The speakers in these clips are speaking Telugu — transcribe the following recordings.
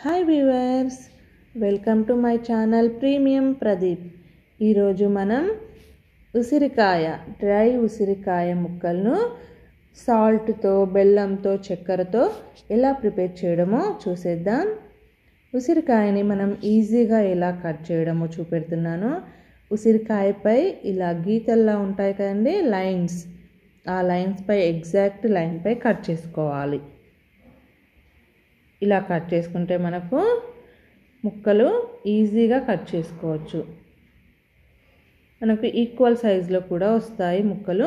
hi viewers welcome to my channel premium Pradeep ఈరోజు మనం ఉసిరికాయ డ్రై ఉసిరికాయ ముక్కలను సాల్ట్తో బెల్లంతో చక్కెరతో ఎలా ప్రిపేర్ చేయడమో చూసేద్దాం ఉసిరికాయని మనం ఈజీగా ఎలా కట్ చేయడమో చూపెడుతున్నాను ఉసిరికాయపై ఇలా గీతల్లా ఉంటాయి కదండి లైన్స్ ఆ లైన్స్పై ఎగ్జాక్ట్ లైన్పై కట్ చేసుకోవాలి ఇలా కట్ చేసుకుంటే మనకు ముక్కలు ఈజీగా కట్ చేసుకోవచ్చు మనకు ఈక్వల్ సైజులో కూడా వస్తాయి ముక్కలు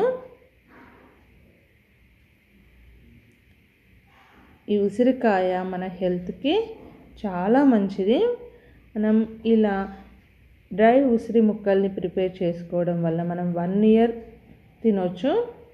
ఈ ఉసిరికాయ మన హెల్త్కి చాలా మంచిది మనం ఇలా డ్రై ఉసిరి ముక్కల్ని ప్రిపేర్ చేసుకోవడం వల్ల మనం వన్ ఇయర్ తినొచ్చు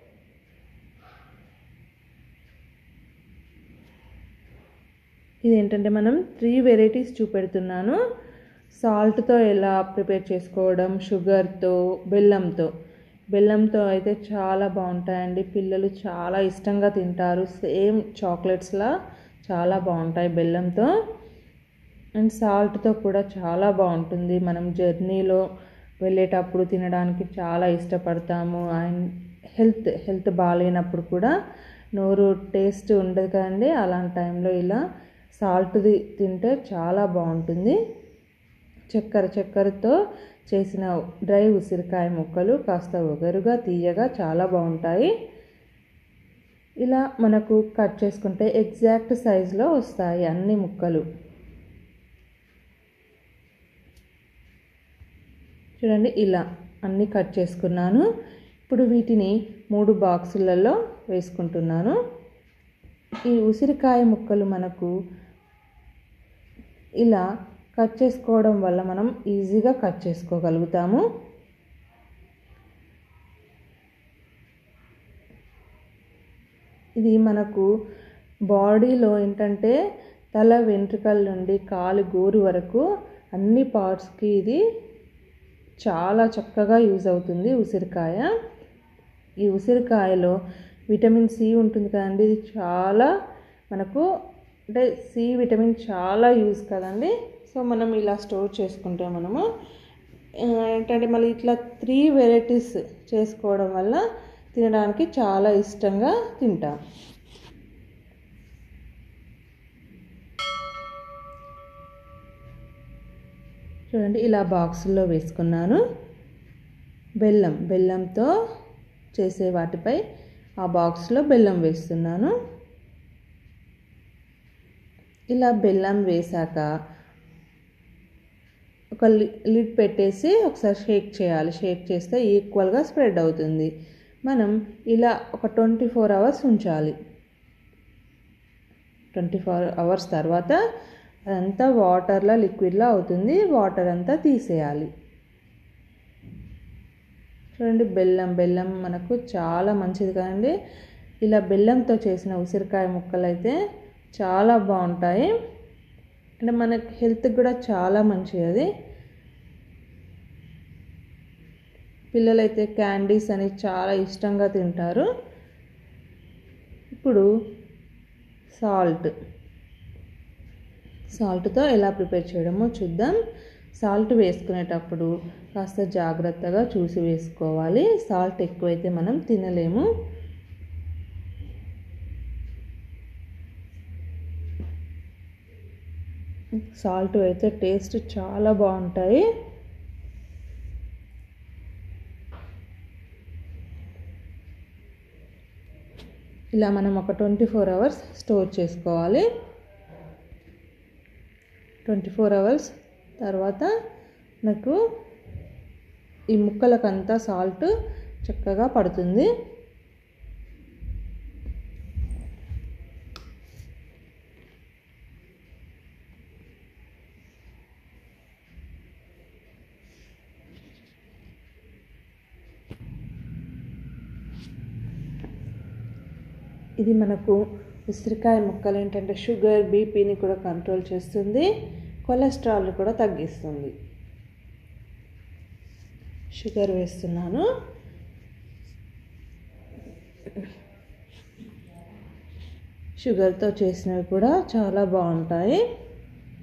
ఇది ఏంటంటే మనం త్రీ వెరైటీస్ చూపెడుతున్నాను సాల్ట్తో ఎలా ప్రిపేర్ చేసుకోవడం షుగర్తో బెల్లంతో బెల్లంతో అయితే చాలా బాగుంటాయండి పిల్లలు చాలా ఇష్టంగా తింటారు సేమ్ చాక్లెట్స్లా చాలా బాగుంటాయి బెల్లంతో అండ్ సాల్ట్తో కూడా చాలా బాగుంటుంది మనం జర్నీలో వెళ్ళేటప్పుడు తినడానికి చాలా ఇష్టపడతాము అండ్ హెల్త్ హెల్త్ బాగాలేనప్పుడు కూడా నోరు టేస్ట్ ఉండదు కదండి అలాంటి టైంలో ఇలా సాల్ట్ది తింటే చాలా బాగుంటుంది చక్కెర చక్కెరతో చేసిన డ్రై ఉసిరికాయ ముక్కలు కాస్త ఒగరుగా తీయగా చాలా బాగుంటాయి ఇలా మనకు కట్ చేసుకుంటే ఎగ్జాక్ట్ సైజులో వస్తాయి అన్ని ముక్కలు చూడండి ఇలా అన్నీ కట్ చేసుకున్నాను ఇప్పుడు వీటిని మూడు బాక్సులలో వేసుకుంటున్నాను ఈ ఉసిరికాయ ముక్కలు మనకు ఇలా కట్ చేసుకోవడం వల్ల మనం ఈజీగా కట్ చేసుకోగలుగుతాము ఇది మనకు బాడీలో ఏంటంటే తల వెంట్రుకల నుండి కాలు గోరు వరకు అన్ని పార్ట్స్కి ఇది చాలా చక్కగా యూజ్ అవుతుంది ఉసిరికాయ ఈ ఉసిరికాయలో విటమిన్ సి ఉంటుంది కదండి ఇది చాలా మనకు అంటే సి విటమిన్ చాలా యూజ్ కదండి సో మనం ఇలా స్టోర్ చేసుకుంటే మనము ఏంటంటే మళ్ళీ ఇట్లా త్రీ వెరైటీస్ చేసుకోవడం వల్ల తినడానికి చాలా ఇష్టంగా తింటాం చూడండి ఇలా బాక్సుల్లో వేసుకున్నాను బెల్లం బెల్లంతో చేసే వాటిపై ఆ బాక్స్లో బెల్లం వేస్తున్నాను ఇలా బెల్లం వేసాక ఒక లిడ్ పెట్టేసి ఒకసారి షేక్ చేయాలి షేక్ చేస్తే ఈక్వల్గా స్ప్రెడ్ అవుతుంది మనం ఇలా ఒక ట్వంటీ ఫోర్ అవర్స్ ఉంచాలి ట్వంటీ ఫోర్ అవర్స్ తర్వాత అదంతా వాటర్లో లిక్విడ్లో అవుతుంది వాటర్ అంతా తీసేయాలి చూడండి బెల్లం బెల్లం మనకు చాలా మంచిది కదండి ఇలా బెల్లంతో చేసిన ఉసిరికాయ ముక్కలు అయితే చాలా బాగుంటాయి అంటే మనకి హెల్త్కి కూడా చాలా మంచిది అది పిల్లలైతే క్యాండీస్ అని చాలా ఇష్టంగా తింటారు ఇప్పుడు సాల్ట్ సాల్ట్తో ఎలా ప్రిపేర్ చేయడమో చూద్దాం సాల్ట్ వేసుకునేటప్పుడు కాస్త జాగ్రత్తగా చూసి వేసుకోవాలి సాల్ట్ ఎక్కువైతే మనం తినలేము సాల్ట్ అయితే టేస్ట్ చాలా బాగుంటాయి ఇలా మనం ఒక ట్వంటీ ఫోర్ అవర్స్ స్టోర్ చేసుకోవాలి ట్వంటీ ఫోర్ అవర్స్ తర్వాత నాకు ఈ ముక్కలకంతా సాల్ట్ చక్కగా పడుతుంది ఇది మనకు ఉసిరికాయ ముక్కలు ఏంటంటే షుగర్ బీపీని కూడా కంట్రోల్ చేస్తుంది కొలెస్ట్రాల్ కూడా తగ్గిస్తుంది షుగర్ వేస్తున్నాను షుగర్తో చేసినవి కూడా చాలా బాగుంటాయి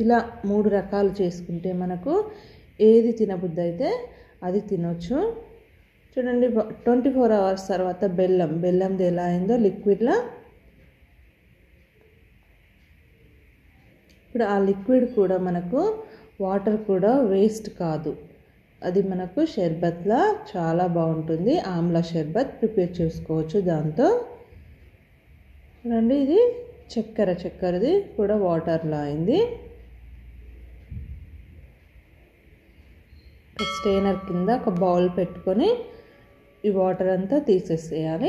ఇలా మూడు రకాలు చేసుకుంటే మనకు ఏది తినబుద్ధి అయితే అది తినొచ్చు చూడండి ట్వంటీ ఫోర్ అవర్స్ తర్వాత బెల్లం బెల్లంది ఎలా అయిందో లిక్విడ్లా ఇప్పుడు ఆ లిక్విడ్ కూడా మనకు వాటర్ కూడా వేస్ట్ కాదు అది మనకు షర్బత్లా చాలా బాగుంటుంది ఆమ్లా షర్బత్ ప్రిపేర్ చేసుకోవచ్చు దాంతో చూడండి ఇది చక్కెర చక్కెరది కూడా వాటర్లా అయింది స్టెయినర్ కింద ఒక బౌల్ పెట్టుకొని ఈ వాటర్ అంతా తీసేసేయాలి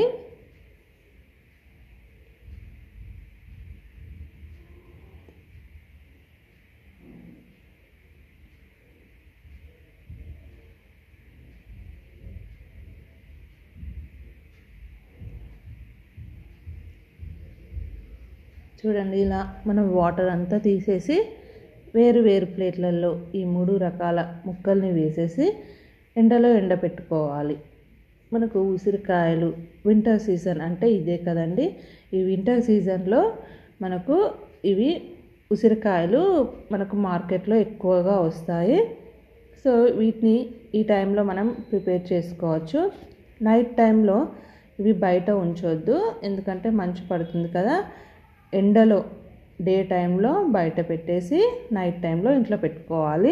చూడండి ఇలా మనం వాటర్ అంతా తీసేసి వేరు వేరు ప్లేట్లలో ఈ మూడు రకాల ముక్కల్ని వేసేసి ఎండలో ఎండపెట్టుకోవాలి మనకు ఉసిరికాయలు వింటర్ సీజన్ అంటే ఇదే కదండి ఈ వింటర్ సీజన్లో మనకు ఇవి ఉసిరికాయలు మనకు మార్కెట్లో ఎక్కువగా వస్తాయి సో వీటిని ఈ టైంలో మనం ప్రిపేర్ చేసుకోవచ్చు నైట్ టైంలో ఇవి బయట ఉంచొద్దు ఎందుకంటే మంచు పడుతుంది కదా ఎండలో డే టైంలో బయట పెట్టేసి నైట్ టైంలో ఇంట్లో పెట్టుకోవాలి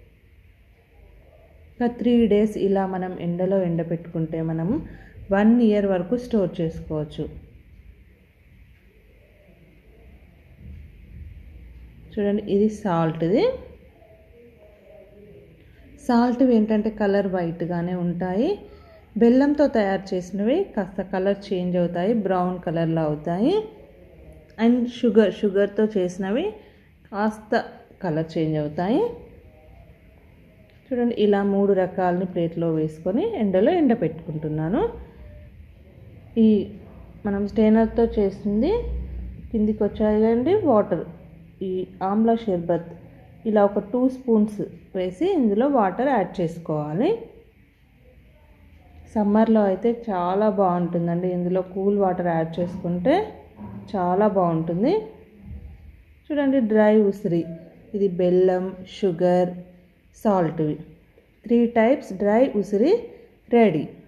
ఒక త్రీ డేస్ ఇలా మనం ఎండలో ఎండబెట్టుకుంటే మనం వన్ ఇయర్ వరకు స్టోర్ చేసుకోవచ్చు చూడండి ఇది సాల్ట్ది సాల్ట్వి ఏంటంటే కలర్ వైట్గానే ఉంటాయి బెల్లంతో తయారు చేసినవి కాస్త కలర్ చేంజ్ అవుతాయి బ్రౌన్ కలర్లో అవుతాయి అండ్ షుగర్ షుగర్తో చేసినవి కాస్త కలర్ చేంజ్ అవుతాయి చూడండి ఇలా మూడు రకాలని ప్లేట్లో వేసుకొని ఎండలో ఎండ పెట్టుకుంటున్నాను ఈ మనం స్టెయినర్తో చేసింది కిందికి వచ్చాయి కదండి వాటర్ ఈ ఆమ్లా షర్బత్ ఇలా ఒక టూ స్పూన్స్ వేసి ఇందులో వాటర్ యాడ్ చేసుకోవాలి సమ్మర్లో అయితే చాలా బాగుంటుందండి ఇందులో కూల్ వాటర్ యాడ్ చేసుకుంటే చాలా బాగుంటుంది చూడండి డ్రై ఉసిరి ఇది బెల్లం షుగర్ సాల్ట్వి త్రీ టైప్స్ డ్రై ఉసిరి రెడీ